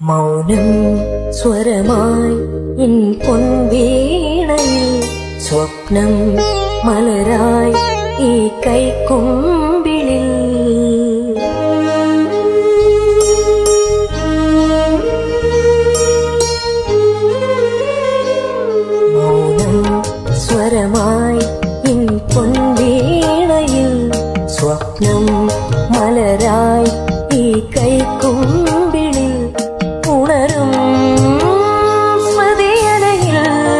മൗനം സ്വരമായി ഇൻ പൊൻവീണയിൽ സ്വപ്നം മലരായി ഈ കൈക്കുമ്പിളിൽ മൗനം സ്വരമായി ഇൻ പൊൻവീണയിൽ സ്വപ്നം മലരായി ഈ കൈക്കുമ്പിളിൽ ഉണരും സ്മൃതിയലയിൽ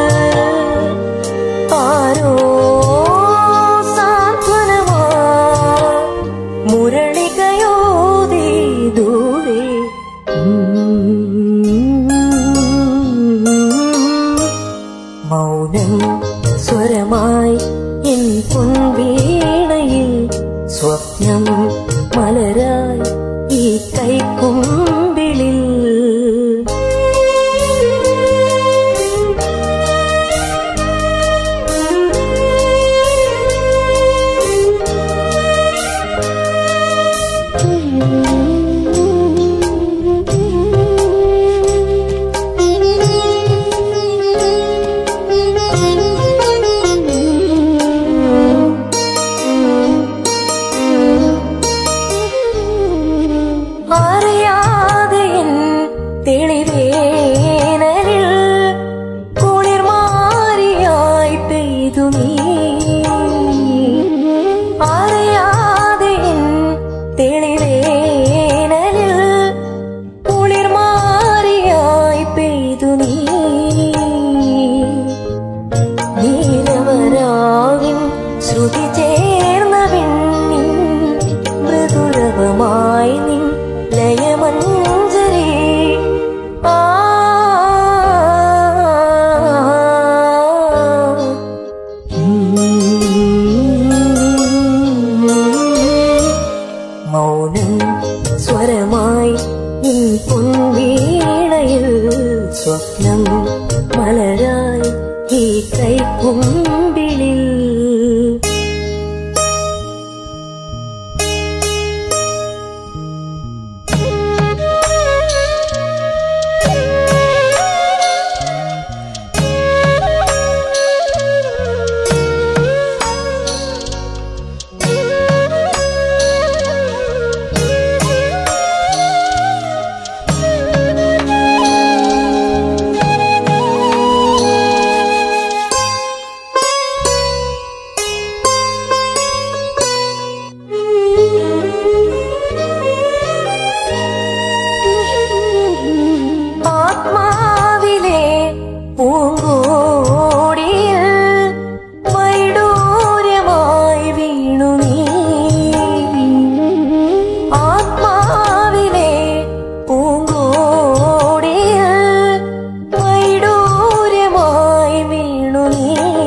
ആരോ സാന്ത്വനമാ മുരളികയോതി ദൂരെ മൗനം സ്വരമായി എൻ പൊൻവീണയിൽ സ്വപ്നം മലരായി ഈ കൈക്കുമ്പിളിൽ അറിയാതെ എൻ തെളിവേനലിൽ കുളിർമാരിയായി പെയ്തു നീ അറിയാതെ എൻ തെളിവേനലിൽ കുളിർമാരിയായി പെയ്തു നീ നീലവരാവിൻ ശ്രുതി ചേർന്ന വെണ്ണിൻ മൃദുരവമായി നിൻ ലയമഞ്ജരി ആ മൗനം സ്വരമായി ഈ പൊൻവീണയിൽ സ്വപ്നം മലരായി ഈ കൈക്കുമ്പിളിൽ ആത്മാവിലെ പൂങ്കോടിയിൽ വൈഡൂര്യമായി വീണു നീ ആത്മാവിലെ പൂങ്കോടിയിൽ വൈഡൂര്യമായി വീണു നീ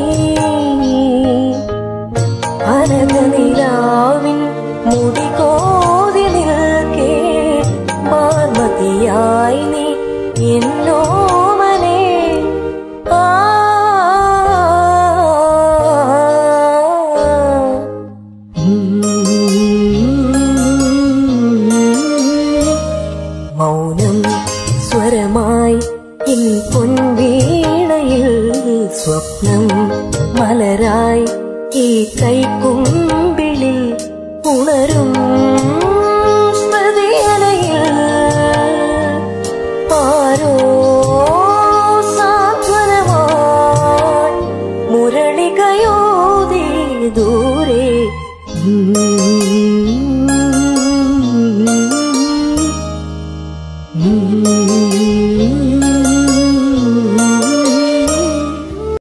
അനന്തനിലാവിൻ മുടി കോതി നിൽക്കേ മാർമതിയായി നീ എന്നോമനെ ആ മൗനം സ്വരമായി ഇൻ പൊൻവീണയിൽ സ്വപ്നം മലരായി ഈ കൈക്കുമ്പിളിൽ ഉണരും സ്മൃതിയലയിൽ ആരോ സാന്ത്വനമായി മുരളികയോതി ദൂരെ Mm-hmm.